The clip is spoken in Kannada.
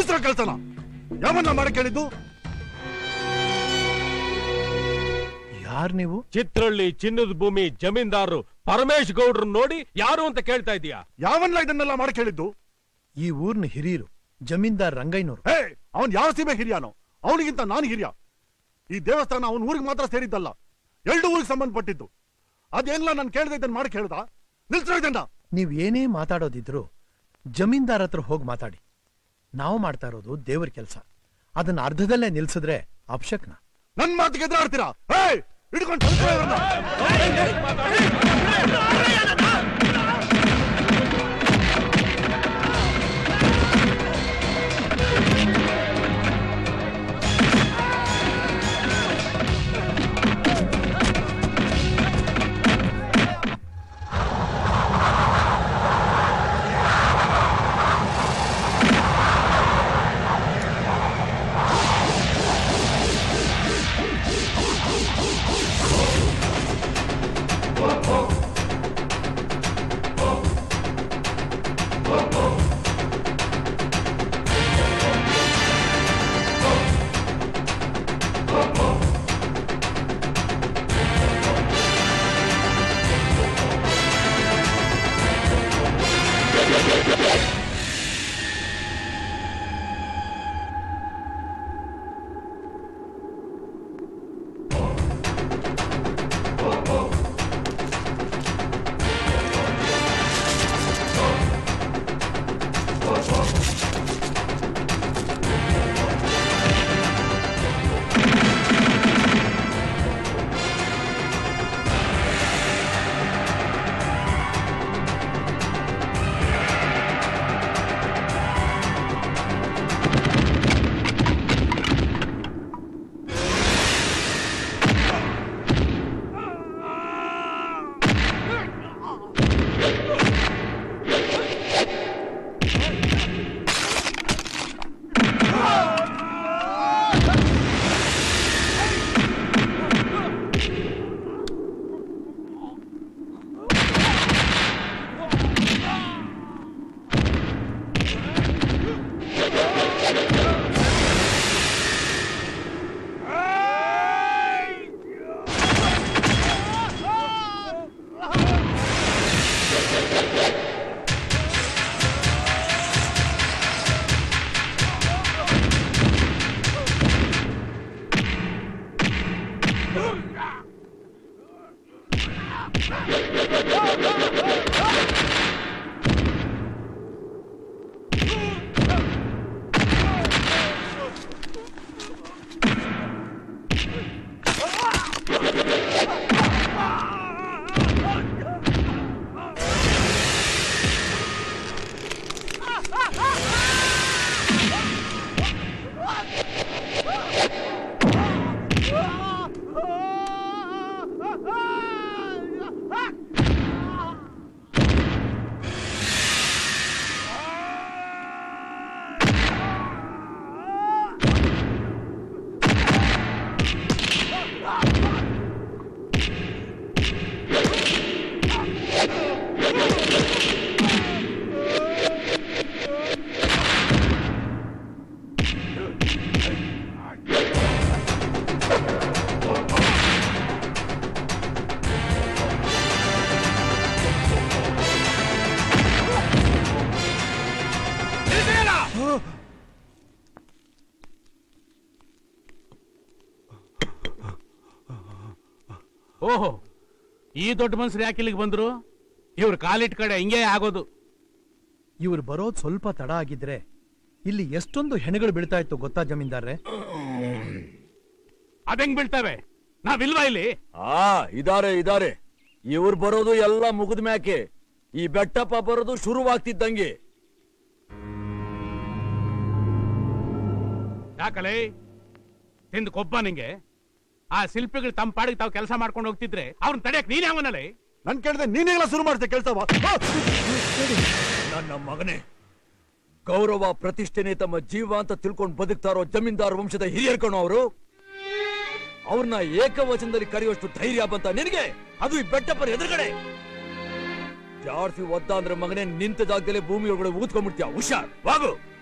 ನಿಲ್ಲಿಸ್ರ ಕೆಲ್ಸನ ಯಾವನ್ನ ಮಾಡಕ್ ಹೇಳಿದ್ದು ಯಾರ್ ನೀವು ಚಿತ್ರಳ್ಳಿ ಚಿನ್ನದ ಭೂಮಿ ಜಮೀನ್ದಾರರು ಪರಮೇಶ್ ಗೌಡ್ರು ನೋಡಿ ಯಾರು ಅಂತ ಕೇಳ್ತಾ ಇದೀಯಾ ಯಾವನ್ನ ಇದನ್ನೆಲ್ಲ ಮಾಡಕ್ ಹೇಳಿದ್ದು ಈ ಊರ್ನ ಹಿರಿಯರು ಜಮೀನ್ದಾರ್ ರಂಗಯ್ಯನವರು ಹೇ ಅವನ್ ಯಾವ ಸೀಮೆ ಹಿರಿಯಾನೋ ಅವನಿಗಿಂತ ನಾನು ಹಿರಿಯ ಈ ದೇವಸ್ಥಾನ ಅವನ ಊರಿಗೆ ಮಾತ್ರ ಸೇರಿದ್ದಲ್ಲ ಎರಡು ಊರಿಗೆ ಸಂಬಂಧಪಟ್ಟಿದ್ದು ಅದೇನಿಲ್ಲ ನಾನು ಕೇಳ್ದೆ ಇದನ್ನ ಮಾಡಕ್ ಹೇಳ್ದ ನಿಲ್ಸ್ರ ಇದನ್ನ ನೀವ್ ಏನೇ ಮಾತಾಡೋದಿದ್ರು ಜಮೀನ್ದಾರ್ ಹತ್ರ ಹೋಗಿ ಮಾತಾಡಿ ನಾವು ಮಾಡ್ತಾ ಇರೋದು ದೇವ್ರ ಕೆಲಸ ಅದನ್ನ ಅರ್ಧದಲ್ಲೇ ನಿಲ್ಸಿದ್ರೆ ಅಪಶಕ್ನ ನನ್ ಮಾತಿಗೆ ಎದುರಾಡ್ತೀರಾ ಹೇ ಹಿಡ್ಕೊಂಡು ಓಹೋ ಈ ದೊಡ್ಡ ಮನುಷ್ಯರು ಯಾಕೆ ಇಲ್ಲಿಗೆ ಬಂದ್ರು ಇವ್ರ ಕಾಲಿಟ್ ಕಡೆ ಹಿಂಗೆ ಆಗೋದು ಇವ್ರು ಬರೋದ್ ಸ್ವಲ್ಪ ತಡ ಆಗಿದ್ರೆ ಇಲ್ಲಿ ಎಷ್ಟೊಂದು ಹೆಣಗಳು ಬೀಳ್ತಾ ಇತ್ತು ಗೊತ್ತಾ ಜಮೀನ್ದಾರ್ರೆ ಅದೆಂಗ್ ಬೀಳ್ತವೆ ನಾವಿಲ್ವಾ ಇಲ್ಲಿ ಆ ಇದಾರೆ ಇದಾರೆ ಇವ್ರು ಬರೋದು ಎಲ್ಲ ಮುಗಿದ ಮ್ಯಾಕೆ ಈ ಬೆಟ್ಟಪ್ಪ ಬರೋದು ಶುರುವಾಗ್ತಿದ್ದಂಗೆ ಯಾಕಲೇ ತಿಂದು ಕೊಬ್ಬ ನಿಂಗೆ ಆ ಶಿಲ್ಪಿಗಳು ತಮ್ಮ ಪಾಡಿಗೆ ತಾವು ಕೆಲಸ ಮಾಡ್ಕೊಂಡು ಹೋಗ್ತಿದ್ರೆ ಅವ್ರನ್ನ ತಡೆಯಕ್ ನೀನ್ ಯಾವನಲ್ಲೇ ನನ್ ಕೇಳಿದ್ರೆ ನೀನೆಲ್ಲ ಶುರು ಮಾಡ್ತೆ ಕೆಲ್ಸವ ನನ್ನ ಮಗನೇ ಗೌರವ ಪ್ರತಿಷ್ಠೆನೆ ತಮ್ಮ ಜೀವ ಅಂತ ತಿಳ್ಕೊಂಡು ಬದುಕ್ತಾ ಇರೋ ಜಮೀನ್ದಾರ್ ವಂಶದ ಹಿರಿಯರ್ ಕಣೋ ಅವರು ಅವ್ರನ್ನ ಏಕವಚನದಲ್ಲಿ ಕರೆಯುವಷ್ಟು ಧೈರ್ಯ ಬಂತ ನಿನಗೆ ಅದು ಈ ಬೆಟ್ಟಪ್ಪನ ಎದುರುಗಡೆ ಜಾಡ್ಸಿ ಒದ್ದ ಅಂದ್ರೆ ಮಗನೇ ನಿಂತ ಜಾಗದಲ್ಲಿ ಭೂಮಿ ಒಳಗಡೆ ಊದ್ಕೊಂಡ್ಬಿಡ್ತೀಯ ಹುಷಾರ್ ವಾಗು